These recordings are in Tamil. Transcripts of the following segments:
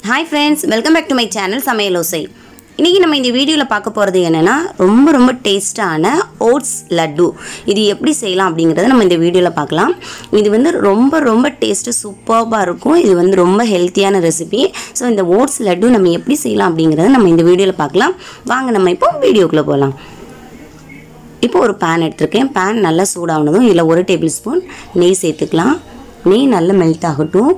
hi friends welcome back to my channel சமையல் ஓசை இன்றைக்கி நம்ம இந்த வீடியோவில் பார்க்க போகிறது என்னென்னா ரொம்ப ரொம்ப டேஸ்ட்டான ஓட்ஸ் லட்டு இது எப்படி செய்யலாம் அப்படிங்கிறத நம்ம இந்த வீடியோவில் பார்க்கலாம் இது வந்து ரொம்ப ரொம்ப டேஸ்ட்டு சூப்பர்பாக இருக்கும் இது வந்து ரொம்ப ஹெல்த்தியான ரெசிபி ஸோ இந்த ஓட்ஸ் லட்டு நம்ம எப்படி செய்யலாம் அப்படிங்கிறத நம்ம இந்த வீடியோவில் பார்க்கலாம் வாங்க நம்ம இப்போ வீடியோக்குள்ளே போகலாம் இப்போ ஒரு பேன் எடுத்திருக்கேன் பேன் நல்லா சூடானதும் இதில் ஒரு டேபிள் ஸ்பூன் நெய் சேர்த்துக்கலாம் நெய் நல்லா மெல்ட் ஆகட்டும்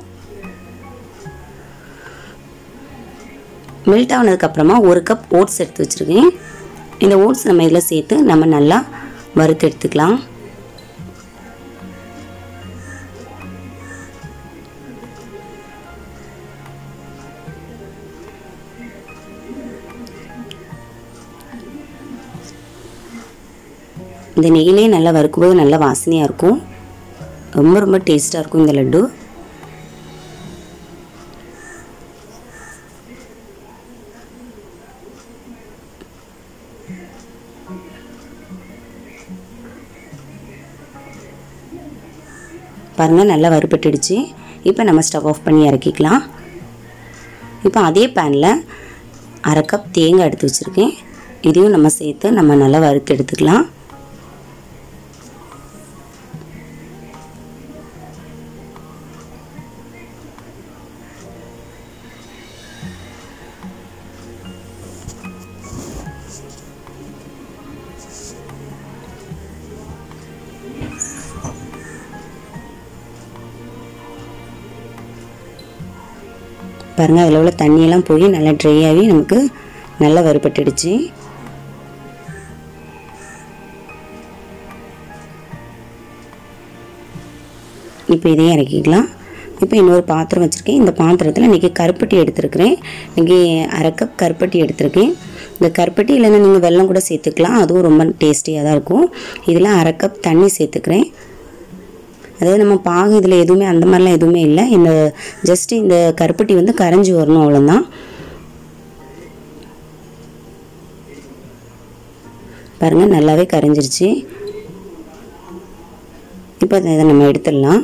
மெல்ட் ஆனதுக்கப்புறமா ஒரு கப் ஓட்ஸ் எடுத்து வச்சுருக்கேன் இந்த ஓட்ஸ் நம்ம இதில் சேர்த்து நம்ம நல்லா வறுத்து எடுத்துக்கலாம் இந்த நெய்யிலே நல்லா வறுக்கும்போது நல்லா வாசனையாக இருக்கும் ரொம்ப ரொம்ப டேஸ்ட்டாக இருக்கும் இந்த லட்டு பாருங்கள் நல்லா வறுபட்டுடுச்சு இப்போ நம்ம ஸ்டவ் ஆஃப் பண்ணி இறக்கிக்கலாம் இப்போ அதே பேனில் அரை கப் தேங்காய் எடுத்து வச்சுருக்கேன் இதையும் நம்ம சேர்த்து நம்ம நல்லா வறுத்து எடுத்துக்கலாம் பாருங்கள் அதில் உள்ள தண்ணியெல்லாம் போய் நல்லா ட்ரை ஆகி நமக்கு நல்லா வறுபட்டுடுச்சு இப்போ இதையும் இறக்கிக்கலாம் இப்போ இன்னொரு பாத்திரம் வச்சுருக்கேன் இந்த பாத்திரத்தில் இன்றைக்கி கருப்பட்டி எடுத்துருக்கிறேன் இன்றைக்கி அரை கப் கருப்பட்டி எடுத்திருக்கேன் இந்த கருப்பட்டி இல்லைன்னா நீங்கள் வெல்லம் கூட சேர்த்துக்கலாம் அதுவும் ரொம்ப டேஸ்டியாக தான் இருக்கும் இதில் அரை கப் தண்ணி சேர்த்துக்கிறேன் அதாவது நம்ம பாகு இதில் எதுவுமே அந்த மாதிரிலாம் எதுவுமே இல்லை இந்த ஜஸ்ட்டு இந்த கருப்பட்டி வந்து கரைஞ்சி வரணும் அவ்வளோதான் பாருங்கள் நல்லாவே கரைஞ்சிருச்சு இப்போ இதை நம்ம எடுத்துடலாம்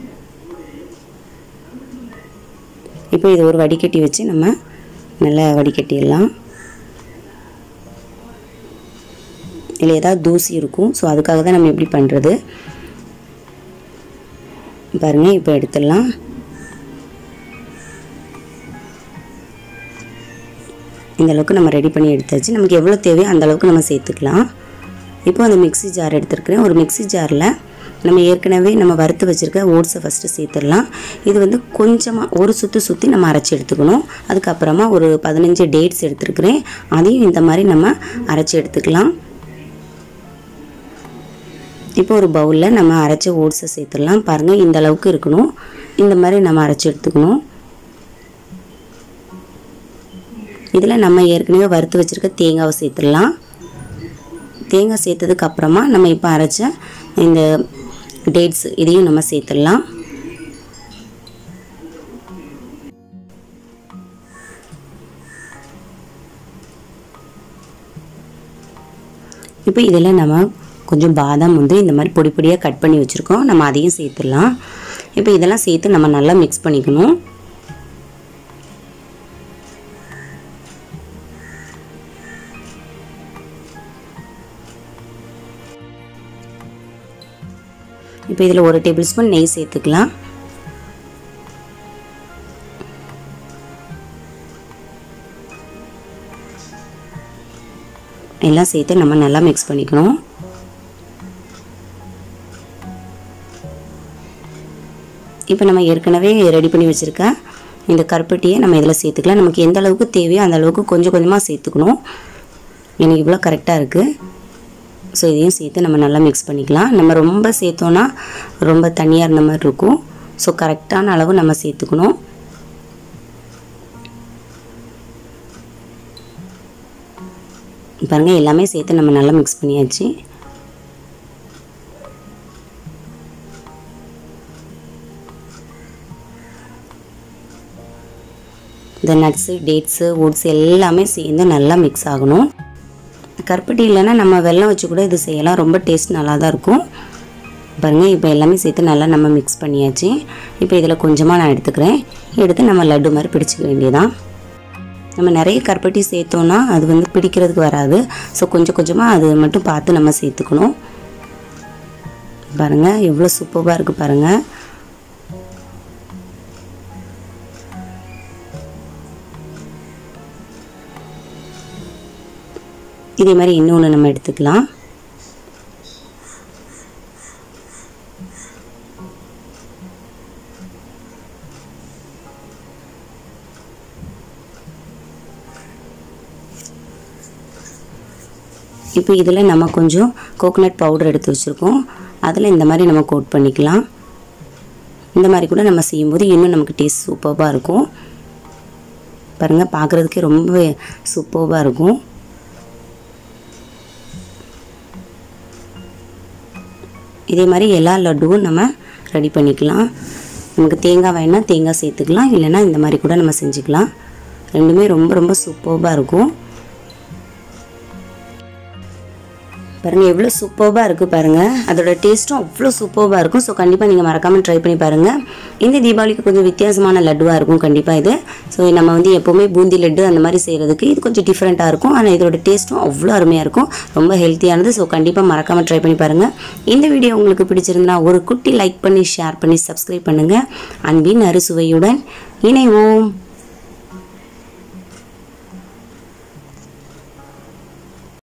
இப்போ இது ஒரு வடிகட்டி வச்சு நம்ம நல்லா வடிகட்டிடலாம் இதில் ஏதாவது தூசி இருக்கும் ஸோ அதுக்காக தான் நம்ம எப்படி பண்ணுறது பாருங்கள் இப்போ எடுத்துடலாம் இந்த அளவுக்கு நம்ம ரெடி பண்ணி எடுத்தாச்சு நமக்கு எவ்வளோ தேவையோ அந்த அளவுக்கு நம்ம சேர்த்துக்கலாம் இப்போ அந்த மிக்ஸி ஜார் எடுத்துருக்கிறேன் ஒரு மிக்ஸி ஜாரில் நம்ம ஏற்கனவே நம்ம வறுத்து வச்சுருக்க ஓட்ஸை ஃபஸ்ட்டு சேர்த்துடலாம் இது வந்து கொஞ்சமாக ஒரு சுற்று சுற்றி நம்ம அரைச்சி எடுத்துக்கணும் அதுக்கப்புறமா ஒரு பதினஞ்சு டேட்ஸ் எடுத்துருக்கிறேன் அதையும் இந்த மாதிரி நம்ம அரைச்சி எடுத்துக்கலாம் இப்போ ஒரு பவுலில் நம்ம அரைச்ச ஓட்ஸை சேர்த்துடலாம் பாருங்கள் இந்த அளவுக்கு இருக்கணும் இந்த மாதிரி நம்ம அரைச்சி எடுத்துக்கணும் இதில் நம்ம ஏற்கனவே வறுத்து வச்சுருக்க தேங்காவை சேர்த்துடலாம் தேங்காய் சேர்த்ததுக்கு அப்புறமா நம்ம இப்போ அரைச்ச இந்த டேட்ஸ் இதையும் நம்ம சேர்த்துடலாம் இப்போ இதில் நம்ம கொஞ்சம் பாதாம் வந்து இந்த மாதிரி பொடி பொடியாக கட் பண்ணி வச்சுருக்கோம் நம்ம அதையும் சேர்த்துடலாம் இப்போ இதெல்லாம் சேர்த்து நம்ம நல்லா மிக்ஸ் பண்ணிக்கணும் இப்போ இதில் ஒரு டேபிள் ஸ்பூன் நெய் சேர்த்துக்கலாம் எல்லாம் சேர்த்து நம்ம நல்லா மிக்ஸ் பண்ணிக்கணும் இப்போ நம்ம ஏற்கனவே ரெடி பண்ணி வச்சுருக்க இந்த கருப்பட்டியை நம்ம இதில் சேர்த்துக்கலாம் நமக்கு எந்த அளவுக்கு தேவையோ அந்த அளவுக்கு கொஞ்சம் கொஞ்சமாக சேர்த்துக்கணும் எனக்கு இவ்வளோ கரெக்டாக இருக்குது ஸோ இதையும் சேர்த்து நம்ம நல்லா மிக்ஸ் பண்ணிக்கலாம் நம்ம ரொம்ப சேர்த்தோன்னா ரொம்ப தனியாக இருந்த மாதிரி இருக்கும் ஸோ கரெக்டான அளவு நம்ம சேர்த்துக்கணும் பாருங்கள் எல்லாமே சேர்த்து நம்ம நல்லா மிக்ஸ் பண்ணியாச்சு இந்த நட்ஸு டேட்ஸு ஓட்ஸ் எல்லாமே சேர்ந்து நல்லா மிக்ஸ் ஆகணும் கருப்பட்டி இல்லைன்னா நம்ம வெல்லம் வச்சு கூட இது செய்யலாம் ரொம்ப டேஸ்ட் நல்லா தான் இருக்கும் பாருங்கள் இப்போ எல்லாமே சேர்த்து நல்லா நம்ம மிக்ஸ் பண்ணியாச்சு இப்போ இதில் கொஞ்சமாக நான் எடுத்துக்கிறேன் எடுத்து நம்ம லட்டு மாதிரி பிடிச்சிக்க வேண்டியதான் நம்ம நிறைய கருப்பட்டி சேர்த்தோன்னா அது வந்து பிடிக்கிறதுக்கு வராது ஸோ கொஞ்சம் கொஞ்சமாக அது மட்டும் பார்த்து நம்ம சேர்த்துக்கணும் பாருங்கள் எவ்வளோ சூப்பராக இருக்குது பாருங்கள் இதே மாதிரி இன்னொன்று நம்ம எடுத்துக்கலாம் இப்போ இதில் நம்ம கொஞ்சம் கோகோனட் பவுடர் எடுத்து வச்சுருக்கோம் அதில் இந்த மாதிரி நம்ம கோட் பண்ணிக்கலாம் இந்த மாதிரி கூட நம்ம செய்யும்போது இன்னும் நமக்கு டேஸ்ட் சூப்பராக இருக்கும் பாருங்கள் பார்க்குறதுக்கே ரொம்ப சூப்பராக இருக்கும் இதே மாதிரி எல்லா லட்டுவும் நம்ம ரெடி பண்ணிக்கலாம் நமக்கு தேங்காய் வேணா தேங்காய் சேர்த்துக்கலாம் இல்லைன்னா இந்த மாதிரி கூட நம்ம செஞ்சுக்கலாம் ரெண்டுமே ரொம்ப ரொம்ப சூப்பராக இருக்கும் பாருங்கள் எவ்வளோ சூப்பராக இருக்குது பாருங்கள் அதோட டேஸ்ட்டும் அவ்வளோ சூப்பராக இருக்கும் ஸோ கண்டிப்பாக நீங்கள் மறக்காமல் ட்ரை பண்ணி பாருங்கள் இந்த தீபாவளிக்கு கொஞ்சம் வித்தியாசமான லட்டுவாக இருக்கும் கண்டிப்பாக இது ஸோ நம்ம வந்து எப்போவுமே பூந்தி லட்டு அந்த மாதிரி செய்கிறதுக்கு இது கொஞ்சம் டிஃப்ரெண்ட்டாக இருக்கும் ஆனால் இதோட டேஸ்ட்டும் அவ்வளோ அருமையாக இருக்கும் ரொம்ப ஹெல்த்தியானது ஸோ கண்டிப்பாக மறக்காமல் ட்ரை பண்ணி பாருங்கள் இந்த வீடியோ உங்களுக்கு பிடிச்சிருந்தா ஒரு குட்டி லைக் பண்ணி ஷேர் பண்ணி சப்ஸ்கிரைப் பண்ணுங்கள் அன்பின் அறுசுவையுடன் இணைவோம்